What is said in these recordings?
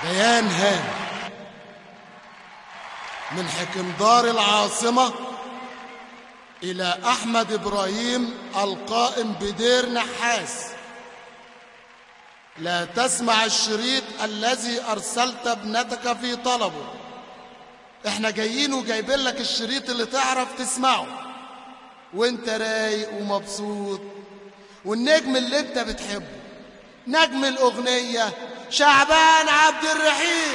بيان هام من حكمدار العاصمة إلى أحمد إبراهيم القائم بدير نحاس لا تسمع الشريط الذي أرسلت ابنتك في طلبه احنا جايين وجايبين لك الشريط اللي تعرف تسمعه وانت رايق ومبسوط والنجم اللي انت بتحبه نجم الأغنية شعبان عبد الرحيم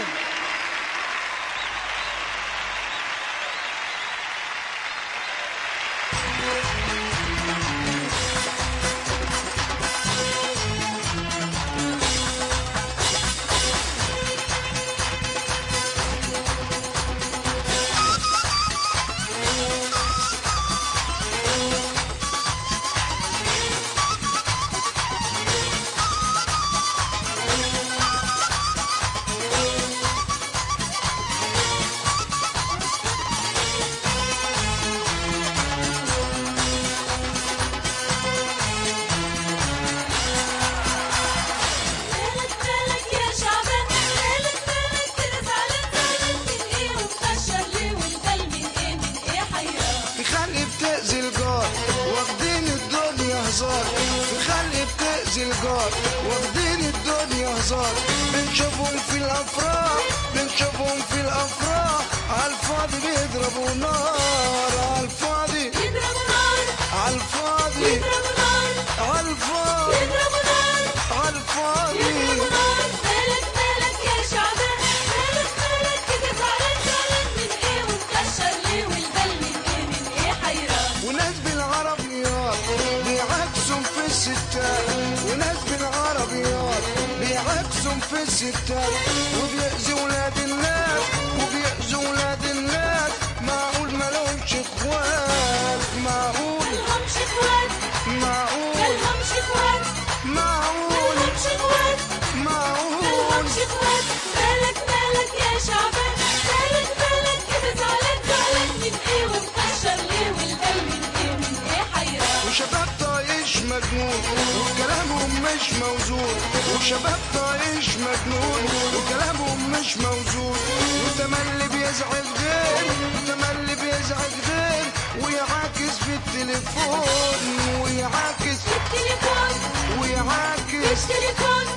مالك مالك يا شعبان مالك مالك كده زعلان زعلان من ايه ومكشر ليه والبال من ايه من ايه حيران في خلق بتأذي الجار واخدين الدنيا هزار في خلق بتأذي الجار واخدين الدنيا هزار بنشوفهم في الأفراح بنشوفهم في الأفراح عالفاضي بيضربوا نار عالفاضي يضربوا نار عالفاضي يضربوا نار عالفاضي يضربوا نار عالفاضي يضربوا نار مالك مالك يا شعبان مالك مالك كده زعلان زعلان من ايه ومكشر ليه والبال من ايه من ايه حيران وناس بالعربيات بيعكسوا في الستات وناس بالعربيات بيعكسوا في الستات وبيأذوا ولاد الناس وبيأذوا ولاد الناس معقول ما لهمش اخوات معقول مالهمش اخوات معقول مالهمش اخوات معقول مالهمش اخوات معقول مالهمش اخوات مالك مالك يا شعبان مالك مالك كده زعلان زعلان من ايه ومكشر ليه والبال من ايه من ايه حيران وشباب طايش مجنون وكلامهم مش موزون وشباب طايش مجنون وكلامهم مش موزون وتملي بيزعل غير وتملي بيزعل غير ويعاكس في التليفون ويعاكس التليفون ويعاكس التليفون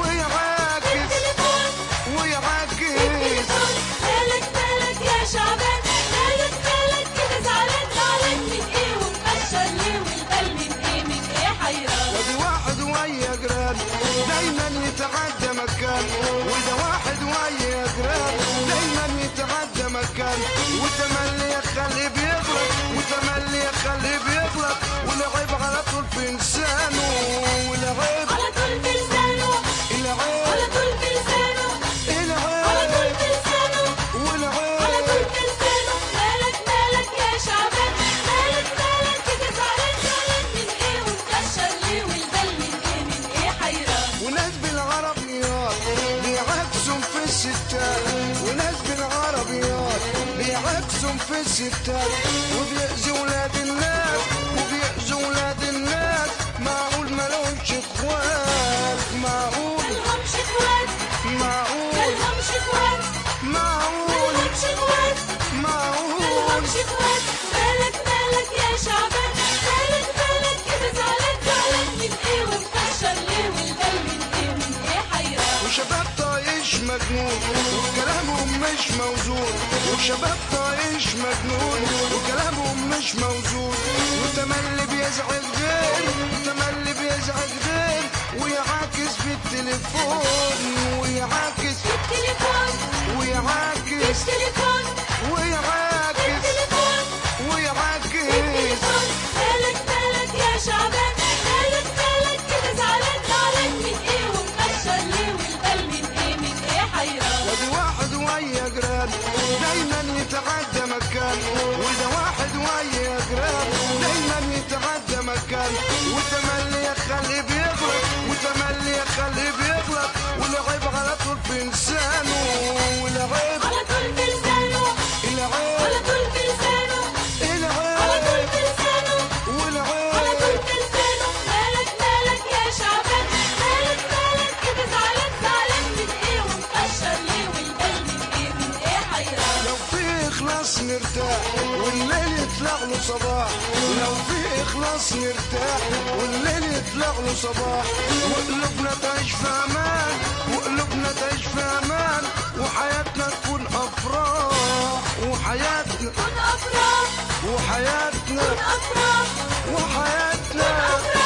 ويعاكس التليفون ويعاكس التليفون مالك مالك يا شعبان مالك مالك كده زعلان زعلان من ايه ومكشر ليه والبال من ايه من ايه حيران وادي واحد ويا جيران دايما يتعدى مكان وده واحد ويا جيران دايما يتعدى مكان وتملي يخلي بيغلط وتملي يخلي بيغلط ولعب على طول في لسانه ولعب على طول بلسانه على العيب طول بلسانه على طول العيب بلسانه على طول والعيب بلسانه مالك مالك يا شعبان مالك مالك كده زعلان زعلان من ايه ومكشر ليه والبال من ايه من ايه حيران وناس بالعربيات بيعكسوا في الستات وناس بالعربيات بيعكسوا في الستات وبيأذوا ولاد الناس وبيأذوا ولاد الناس معقول ما لهمش اخوات معقول مالهمش اخوات معقول مالهمش اخوات معقول مالهمش اخوات معقول مالهمش اخوات مالك مالك يا شعبان مالك مالك كده زعلان زعلان من ايه ومكشر ليه والبال من ايه من ايه حيران وشباب طايش مجنون وكلامهم مش موزون وشباب طايش مجنون وكلامهم مش موزون وتملي بيزعل غير وتملي بيزعل غير ويعاكس في التليفون ويعاكس التليفون ويعاكس التليفون ويعاكس التليفون ويعاكس التليفون مالك مالك يا شعبان مالك مالك كده زعلان زعلان من ايه ومكشر ليه والبال من ايه من ايه حيران وادي واحد ويا جيران دايما يتعدى مكان وده واحد ويا جيران دايما يتعدى مكان وتملي يخلي بيغلط وتملي يخلي بيغلط ولعب على طول في لسانه ولعب على طول بلسانه على العيب طول بلسانه على طول العيب بلسانه على طول والعيب بلسانه يطلع له صباح لو في إخلاص نرتاح والليل يطلع له صباح وقلوبنا تعيش في أمان وقلوبنا تعيش في أمان وحياتنا تكون أفراح وحياتنا كن أفراح وحياتنا كن أفراح وحياتنا